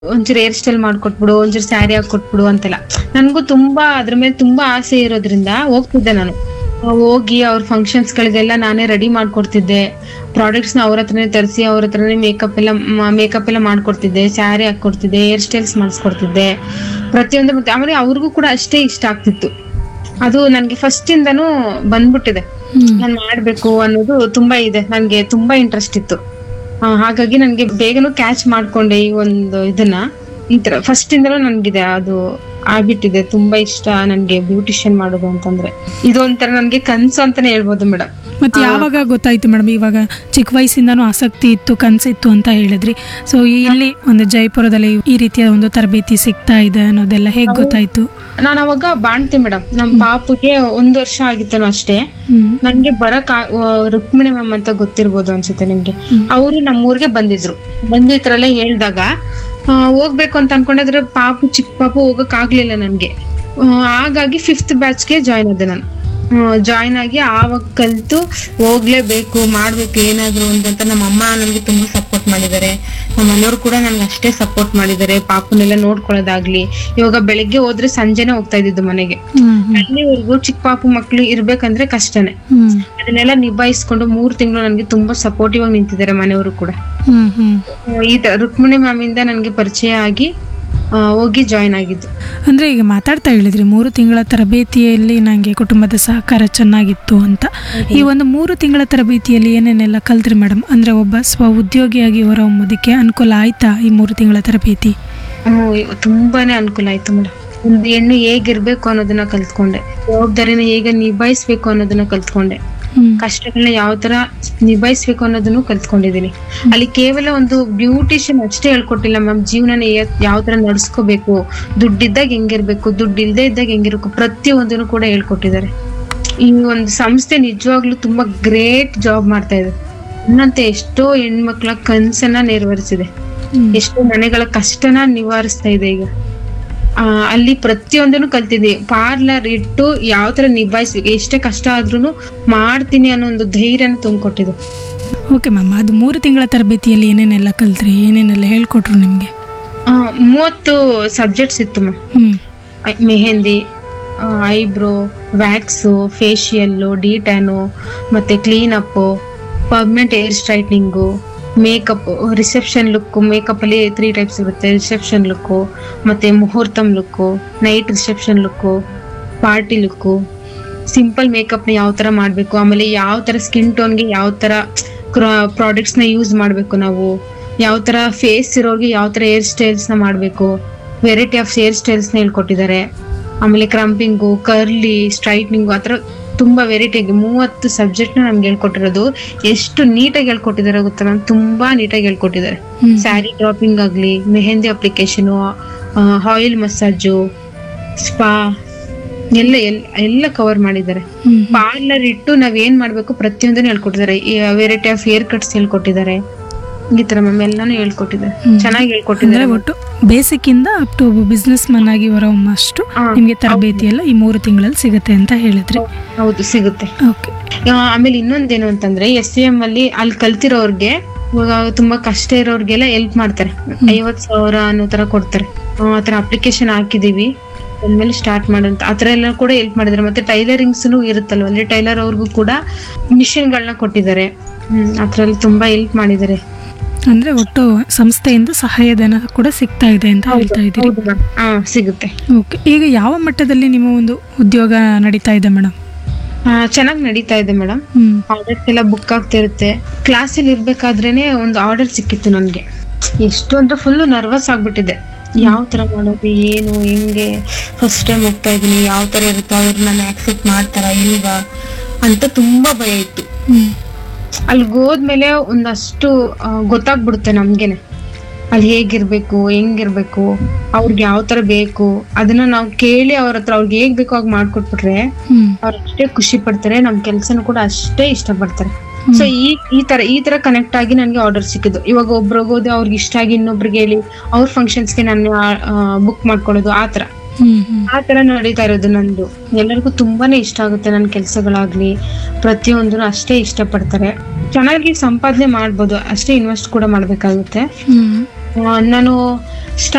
ಒಂಚೂರು hair style ಮಾಡ್ಕೊಟ್ಬಿಡು ಒಂಚೂರು ಸ್ಯಾರಿ ಹಾಕೊಟ್ಬಿಡು ಅಂತೆಲ್ಲ ನನ್ಗೂ ತುಂಬಾ ಅದ್ರ ಮೇಲೆ ತುಂಬಾ ಆಸೆ ಇರೋದ್ರಿಂದ ಹೋಗ್ತಿದ್ದೆ ನಾನು ಹೋಗಿ ಅವ್ರ ಫಂಕ್ಷನ್ಸ್ ಗಳಿಗೆಲ್ಲ ನಾನೇ ರೆಡಿ ಮಾಡ್ಕೊಡ್ತಿದ್ದೆ ಪ್ರಾಡಕ್ಟ್ಸ್ ನ ಅವ್ರ ಹತ್ರನೇ ತರಿಸಿ ಅವ್ರ ಹತ್ರನೇ ಮೇಕಪ್ ಎಲ್ಲ ಮೇಕಪ್ ಎಲ್ಲ ಮಾಡ್ಕೊಡ್ತಿದ್ದೆ ಸ್ಯಾರಿ ಹಾಕೊಡ್ತಿದ್ದೆ ಹೇರ್ ಸ್ಟೈಲ್ಸ್ ಮಾಡಿಸ್ಕೊಡ್ತಿದ್ದೆ ಪ್ರತಿಯೊಂದು ಮತ್ತೆ ಆಮೇಲೆ ಅವ್ರಿಗೂ ಕೂಡ ಅಷ್ಟೇ ಇಷ್ಟ ಆಗ್ತಿತ್ತು ಅದು ನನ್ಗೆ ಫಸ್ಟ್ ಇಂದನೂ ಬಂದ್ಬಿಟ್ಟಿದೆ ನಾನ್ ಮಾಡ್ಬೇಕು ಅನ್ನೋದು ತುಂಬಾ ಇದೆ ನನ್ಗೆ ತುಂಬಾ ಇಂಟ್ರೆಸ್ಟ್ ಇತ್ತು ಆ, ಹಾಗಾಗಿ ನನ್ಗೆ ಬೇಗನೂ ಕ್ಯಾಚ್ ಮಾಡ್ಕೊಂಡೆ ಈ ಒಂದು ಇದನ್ನ ಈ ತರ ಫಸ್ಟ್ ಇಂದಲೂ ನನ್ಗಿದೆ ಅದು ಆಗ್ಬಿಟ್ಟಿದೆ ತುಂಬಾ ಇಷ್ಟ ನನ್ಗೆ ಬ್ಯೂಟಿಷಿಯನ್ ಮಾಡೋದು ಅಂತಂದ್ರೆ ಇದೊಂಥರ ನನ್ಗೆ ಕನ್ಸು ಅಂತಾನೆ ಹೇಳ್ಬೋದು ಮೇಡಮ್ ಮತ್ತೆ ಯಾವಾಗ ಗೊತ್ತಾಯ್ತು ಮೇಡಮ್ ಇವಾಗ ಚಿಕ್ಕ ವಯಸ್ಸಿಂದನೂ ಆಸಕ್ತಿ ಇತ್ತು ಕನಸಿತ್ತು ಅಂತ ಹೇಳಿದ್ರಿ ಸೊ ಇಲ್ಲಿ ಒಂದು ಜೈಪುರದಲ್ಲಿ ಈ ರೀತಿಯ ಒಂದು ತರಬೇತಿ ಸಿಗ್ತಾ ಇದೆ ಅನ್ನೋದೆಲ್ಲ ಹೇಗೆ ಗೊತ್ತಾಯ್ತು ನಾನು ಅವಾಗ ಬಾಣ್ತಿ ಮೇಡಮ್ ನಮ್ ಪಾಪುಗೆ ಒಂದ್ ವರ್ಷ ಆಗಿತ್ತೇನೋ ಅಷ್ಟೇ ಹ್ಮ್ ನನ್ಗೆ ಬರಕ್ ಆ- ಆ, ರುಕ್ಮಿಣಿ ಮ್ಯಾಮ್ ಅಂತ ಗೊತ್ತಿರ್ಬೋದು ಅನ್ಸುತ್ತೆ ನಿಮ್ಗೆ ಅವರು ನಮ್ಮೂರ್ಗೆ ಬಂದಿದ್ರು ಬಂದು ಈ ತರ ಎಲ್ಲ ಹೇಳ್ದಾಗ ಆ, ಹೋಗ್ಬೇಕು ಅಂತ ಅನ್ಕೊಂಡಿದ್ರೆ ಪಾಪು ಚಿಕ್ಕ ಪಾಪು ಹೋಗಕ್ ಆಗ್ಲಿಲ್ಲ ನನ್ಗೆ ಆ, ಹಾಗಾಗಿ ಫಿಫ್ತ್ ಬ್ಯಾಚ್ಗೆ ಜಾಯ್ನ್ ಆದೆ ನಾನು ಜಾಯ್ನ್ ಆಗಿ ಆವಾಗ ಕಲ್ತು ಹೋಗ್ಲೇಬೇಕು ಮಾಡ್ಬೇಕು ಏನಾದ್ರು ಒಂದಂತ ನಮ್ಮ ಅಮ್ಮ ನನ್ಗೆ ತುಂಬಾ ಸಪೋರ್ಟ್ ಮಾಡಿದ್ದಾರೆ ನಮ್ಮ ಮನೆಯವ್ರು ಕೂಡ ನನ್ಗೆ ಅಷ್ಟೇ ಸಪೋರ್ಟ್ ಮಾಡಿದ್ದಾರೆ ಪಾಪುನೆಲ್ಲ ನೋಡ್ಕೊಳ್ಳೋದಾಗ್ಲಿ ಇವಾಗ ಬೆಳಿಗ್ಗೆ ಹೋದ್ರೆ ಸಂಜೆನೆ ಹೋಗ್ತಾ ಇದ್ದಿದ್ದು ಮನೆಗೆ ಹ್ಮ್ ಹ್ಮ್ ಅಲ್ಲಿವರೆಗೂ ಚಿಕ್ಕ ಪಾಪು ಮಕ್ಳು ಇರ್ಬೇಕಂದ್ರೆ ಕಷ್ಟನೇ ಹ್ಮ್ ಅದನ್ನೆಲ್ಲ ನಿಭಾಯಿಸ್ಕೊಂಡು ಮೂರ್ ತಿಂಗಳು ನನ್ಗೆ ತುಂಬಾ ಸಪೋರ್ಟಿವ್ ಆಗಿ ನಿಂತಿದ್ದಾರೆ ಮನೆಯವರು ಕೂಡ ಹ್ಮ್ ಹ್ಮ್ ಆ, ಈ ತರ ರುಕ್ಮಿಣಿ ಮ್ಯಾಮ್ ಇಂದ ನನ್ಗೆ ಪರಿಚಯ ಆಗಿ ಆ, ಹೋಗಿ ಜಾಯ್ನ್ ಆಗಿದ್ದು ಅಂದ್ರೆ ಈಗ ಮಾತಾಡ್ತಾ ಹೇಳಿದ್ರಿ ಮೂರು ತಿಂಗಳ ತರಬೇತಿಯಲ್ಲಿ ನನಗೆ ಕುಟುಂಬದ ಸಹಕಾರ ಚೆನ್ನಾಗಿತ್ತು ಅಂತ ಈ ಒಂದು ಮೂರು ತಿಂಗಳ ತರಬೇತಿಯಲ್ಲಿ ಏನೇನೆಲ್ಲ ಕಲ್ತ್ರಿ ಮೇಡಮ್ ಅಂದ್ರೆ ಒಬ್ಬ ಸ್ವ ಉದ್ಯೋಗಿಯಾಗಿ ಹೊರಹೊಮ್ಮೋದಕ್ಕೆ ಅನುಕೂಲ ಆಯ್ತಾ ಈ ಮೂರು ತಿಂಗಳ ತರಬೇತಿ ಹ್ಮ್, ತುಂಬಾನೇ ಅನುಕೂಲ ಆಯ್ತು ಮೇಡಮ್ ಒಂದು ಹೆಣ್ಣು ಹೇಗಿರ್ಬೇಕು ಅನ್ನೋದನ್ನ ಕಲ್ತ್ಕೊಂಡೆ ಜವಾಬ್ದಾರಿನ ಹೇಗೆ ನಿಭಾಯಿಸ್ಬೇಕು ಅನ್ನೋದನ್ನ ಕಲ್ತ್ಕೊಂಡೆ ಹ್ಮ್ ಕಷ್ಟಗಳನ್ನ ಯಾವ ತರ ನಿಭಾಯಿಸ್ಬೇಕು ಅನ್ನೋದನ್ನು ಕಲ್ತ್ಕೊಂಡಿದೀನಿ ಅಲ್ಲಿ ಕೇವಲ ಒಂದು ಬ್ಯೂಟಿಷಿಯನ್ ಅಷ್ಟೇ ಹೇಳ್ಕೊಟ್ಟಿಲ್ಲ ಮ್ಯಾಮ್ ಜೀವನನ ಯಾವ ತರ ನಡ್ಸ್ಕೋಬೇಕು ದುಡ್ಡಿದ್ದಾಗ ಹೆಂಗಿರ್ಬೇಕು ದುಡ್ಡು ಇಲ್ದೇ ಇದ್ದಾಗ ಹೆಂಗಿರ್ಬೇಕು ಪ್ರತಿಯೊಂದನ್ನು ಕೂಡ ಹೇಳ್ಕೊಟ್ಟಿದ್ದಾರೆ ಈ ಒಂದು ಸಂಸ್ಥೆ ನಿಜವಾಗ್ಲೂ ತುಂಬಾ ಗ್ರೇಟ್ ಜಾಬ್ ಮಾಡ್ತಾ ಇದೆ ನನ್ನಂತೆ ಎಷ್ಟೋ ಹೆಣ್ಮಕ್ಳ ಕನ್ಸನ್ನ ನೆರವೇರಿಸಿದೆ ಹ್ಮ್. ಎಷ್ಟೋ ಮನೆಗಳ ಕಷ್ಟನ ನಿವಾರಿಸ್ತಾ ಇದೆ ಈಗ ಆ, ಅಲ್ಲಿ ಪ್ರತಿಯೊಂದನ್ನು ಕಲ್ತಿದ್ದೆ ಪಾರ್ಲರ್ ಇಟ್ಟು ಯಾವ ತರ ನಿಭಾಯಿಸ್ಬೇಕು ಎಷ್ಟೇ ಕಷ್ಟ ಆದ್ರೂ ಮಾಡ್ತೀನಿ ಅನ್ನೋ ಒಂದು ಧೈರ್ಯನ ತುಂಬಿಕೊಟ್ಟಿದೆ ಓಕೆ ಮ್ಯಾಮ್ ಅದು ಮೂರು ತಿಂಗಳ ತರಬೇತಿಯಲ್ಲಿ ಏನೇನೆಲ್ಲ ಕಲ್ತ್ರಿ ಏನೇನೆಲ್ಲ ಹೇಳ್ಕೊಟ್ರು ನಿಮಗೆ ಮೂವತ್ತು ಸಬ್ಜೆಕ್ಟ್ಸ್ ಇತ್ತು ಮ್ಯಾಮ್ ಹ್ಮ್ mehndi eyebrow wax facial detan ಮತ್ತೆ clean up permanent hair straightening makeup reception look makeup ಅಲ್ಲಿ ತ್ರೀ ಟೈಪ್ಸ್ ಇರುತ್ತೆ ರಿಸೆಪ್ಷನ್ ಲುಕ್ಕು ಮತ್ತೆ ಮುಹೂರ್ತಂ look night reception look party look simple makeup ನ ಯಾವ ತರ ಮಾಡ್ಬೇಕು ಆಮೇಲೆ ಯಾವ ತರ ಸ್ಕಿನ್ ಟೋನ್ಗೆ ಯಾವ ತರ ಪ್ರಾಡಕ್ಟ್ಸ್ ನ ಯೂಸ್ ಮಾಡ್ಬೇಕು ನಾವು ಯಾವ ತರ ಫೇಸ್ ಇರೋರ್ಗೆ ಯಾವ ತರ ಹೇರ್ ಸ್ಟೈಲ್ಸ್ ನ ಮಾಡ್ಬೇಕು ವೆರೈಟಿ ಆಫ್ ಹೇರ್ ಸ್ಟೈಲ್ಸ್ ನ ಹೇಳ್ಕೊಟ್ಟಿದ್ದಾರೆ ಆಮೇಲೆ ಕ್ರಂಪಿಂಗು ಕರ್ಲಿ ಸ್ಟ್ರೈಟ್ನಿಂಗು ಆತರ ತುಂಬಾ ವೆರೈಟಿ ಆಗಿ ಮೂವತ್ತು ಸಬ್ಜೆಕ್ಟ್ ನ ನಮ್ಗೆ ಹೇಳ್ಕೊಟ್ಟಿರೋದು ಎಷ್ಟು ನೀಟಾಗಿ ಹೇಳ್ಕೊಟ್ಟಿದ್ದಾರೆ ಗೊತ್ತಾ ಮ್ಯಾಮ್ ತುಂಬಾ ನೀಟಾಗಿ ಹೇಳ್ಕೊಟ್ಟಿದ್ದಾರೆ ಹ್ಮ್. ಸ್ಯಾರಿ ಡ್ರಾಪಿಂಗ್ ಆಗ್ಲಿ mehndi application oil massage spa ಎಲ್ಲ ಎಲ್ಲ ಎಲ್ಲ ಕವರ್ ಮಾಡಿದ್ದಾರೆ ಹ್ಮ್ ಪಾರ್ಲರ್ ಇಟ್ಟು ನಾವ್ ಏನ್ ಮಾಡ್ಬೇಕು ಪ್ರತಿಯೊಂದನ್ನು ಹೇಳ್ಕೊಟ್ಟಿದ್ದಾರೆ ವೆರೈಟಿ ಆಫ್ ಹೇರ್ ಕಟ್ಸ್ ಹೇಳ್ಕೊಟ್ಟಿದ್ದಾರೆ ಈ ತರ ಮ್ಯಾಮ್ ಎಲ್ಲಾನು ಹೇಳ್ಕೊಟ್ಟಿದ್ದಾರೆ ಹ್ಮ್. ಚೆನ್ನಾಗಿ ಅಂದ್ರೆ ಹೇಳ್ಕೊಟ್ಟಿದ್ದಾರೆ ಒಟ್ಟು ಬೇಸಿಕ್ ಇಂದ ಅಪ್ ಟು ಬಿಸ್ನೆಸ್ ಮನ್ ಆಗಿ ಹೊರಹೊಮ್ಮಷ್ಟು ಹಾ, ನಿಮಗೆ ತರಬೇತಿ ಎಲ್ಲ ಈ ಮೂರು ತಿಂಗಳಲ್ಲಿ ಸಿಗುತ್ತೆ ಅಂತ ಹೇಳಿದ್ರಿ ಹೌದು ಸಿಗುತ್ತೆ ಓಕೆ ಆ, ಆಮೇಲೆ ಇನ್ನೊಂದೇನು ಅಂತಂದ್ರೆ ಎಸ್ ಸಿ ಎಂ ಅಲ್ಲಿ ಅಲ್ಲಿ ಕಲ್ತಿರೋರ್ಗೆ ಇವಾಗ ತುಂಬಾ ಕಷ್ಟ ಇರೋರ್ಗೆಲ್ಲ ಹೆಲ್ಪ್ ಮಾಡ್ತಾರೆ ಐವತ್ ಸಾವಿರ ಅನ್ನೋ ತರ ಕೊಡ್ತಾರೆ ಆ, ಆ ತರ ಅಪ್ಲಿಕೇಶನ್ ಹಾಕಿದೀವಿ ಅಂದ್ಮೇಲೆ ಸ್ಟಾರ್ಟ್ ಮಾಡಂತ ಆ ತರ ಎಲ್ಲ ಕೂಡ ಹೆಲ್ಪ್ ಮಾಡಿದ್ದಾರೆ ಮತ್ತೆ ಟೈಲರಿಂಗ್ಸ್ ಇರುತ್ತಲ್ವ ಅಲ್ಲಿ ಟೈಲರ್ ಅವ್ರಿಗೂ ಕೂಡ ಮಿಷಿನ್ ಗಳನ್ನ ಕೊಟ್ಟಿದ್ದಾರೆ ಹ್ಮ್ ಅದ್ರಲ್ಲಿ ತುಂಬಾ ಹೆಲ್ಪ್ ಮಾಡಿದ್ದಾರೆ ಅಂದ್ರೆ ಒಟ್ಟು ಸಂಸ್ಥೆಯಿಂದ ಸಹಾಯಧನ ಕೂಡ ಸಿಗ್ತಾ ಇದೆ ಅಂತ ಹೇಳ್ತಾ ಇದ್ದೀರಿ ಹೌದು ma'am. ಹಾ ಸಿಗುತ್ತೆ ಓಕೆ ಈಗ ಯಾವ ಮಟ್ಟದಲ್ಲಿ ನಿಮ್ಮ ಒಂದು ಉದ್ಯೋಗ ನಡೀತಾ ಇದೆ ಮೇಡಮ್ ಚೆನ್ನಾಗಿ ನಡೀತಾ ಇದೆ ಮೇಡಮ್ ಹ್ಮ್ ಆರ್ಡರ್ಸ್ ಎಲ್ಲ ಬುಕ್ ಆಗ್ತಿರುತ್ತೆ ಕ್ಲಾಸಲ್ಲಿ ಇರ್ಬೇಕಾದ್ರೇನೆ ಒಂದು ಆರ್ಡರ್ ಸಿಕ್ಕಿತ್ತು ನನ್ಗೆ ಎಷ್ಟು ಅಂದ್ರೆ ಫುಲ್ ನರ್ವಸ್ ಆಗ್ಬಿಟ್ಟಿದೆ ಯಾವ ತರ ಮಾಡೋದು ಏನು ಹೆಂಗೆ ಫಸ್ಟ್ ಟೈಮ್ ಹೋಗ್ತಾ ಇದೀನಿ ಯಾವ ತರ ಇರುತ್ತೋ ಅವ್ರು ನನ್ನ ಆಕ್ಸೆಪ್ಟ್ ಮಾಡ್ತಾರ ಇಲ್ವಾ ಅಂತ ತುಂಬಾ ಭಯ ಇತ್ತು ಹ್ಮ್ ಅಲ್ಲಿ ಹೋದ್ಮೇಲೆ ಒಂದಷ್ಟು ಆ, ಗೊತ್ತಾಗ್ಬಿಡುತ್ತೆ ನಮ್ಗೆನೆ ಅಲ್ಲಿ ಹೇಗಿರ್ಬೇಕು ಹೆಂಗಿರ್ಬೇಕು ಅವ್ರಿಗೆ ಯಾವ ತರ ಬೇಕು ಅದನ್ನ ನಾವು ಕೇಳಿ ಅವ್ರ ಹತ್ರ ಅವ್ರಿಗೆ ಹೇಗ್ ಬೇಕೋ ಹಾಗೆ ಮಾಡ್ಕೊಟ್ಬಿಟ್ರೆ ಹ್ಮ್ ಅವ್ರು ಅಷ್ಟೇ ಖುಷಿ ಪಡ್ತಾರೆ ನಮ್ ಕೆಲ್ಸನೂ ಕೂಡ ಅಷ್ಟೇ ಇಷ್ಟಪಡ್ತಾರೆ ಸೊ ಈ ಈ ತರ ಈ ತರ ಕನೆಕ್ಟ್ ಆಗಿ ನನ್ಗೆ ಆರ್ಡರ್ ಸಿಕ್ಕಿದ್ದು ಇವಾಗ ಒಬ್ರಿಗೆ ಹೋದೆ ಅವ್ರಿಗೆ ಇಷ್ಟ ಆಗಿ ಇನ್ನೊಬ್ರಿಗೆ ಹೇಳಿ ಅವ್ರ ಫಂಕ್ಷನ್ಸ್ಗೆ ನಾನು ಬುಕ್ ಮಾಡ್ಕೊಳ್ಳೋದು ಆ ತರ ಹ್ಮ್ ಹ್ಮ್ ಆ ತರ ನಡೀತಾ ಇರೋದು ನಂದು ಎಲ್ಲರಿಗೂ ತುಂಬಾನೇ ಇಷ್ಟ ಆಗುತ್ತೆ ನನ್ನ ಕೆಲ್ಸಗಳಾಗ್ಲಿ ಪ್ರತಿಯೊಂದನ್ನು ಅಷ್ಟೇ ಇಷ್ಟಪಡ್ತಾರೆ ಚೆನ್ನಾಗಿ ಸಂಪಾದನೆ ಮಾಡ್ಬೋದು ಅಷ್ಟೇ ಇನ್ವೆಸ್ಟ್ ಕೂಡ ಮಾಡ್ಬೇಕಾಗುತ್ತೆ ಹ್ಮ್ ಆ, ನಾನು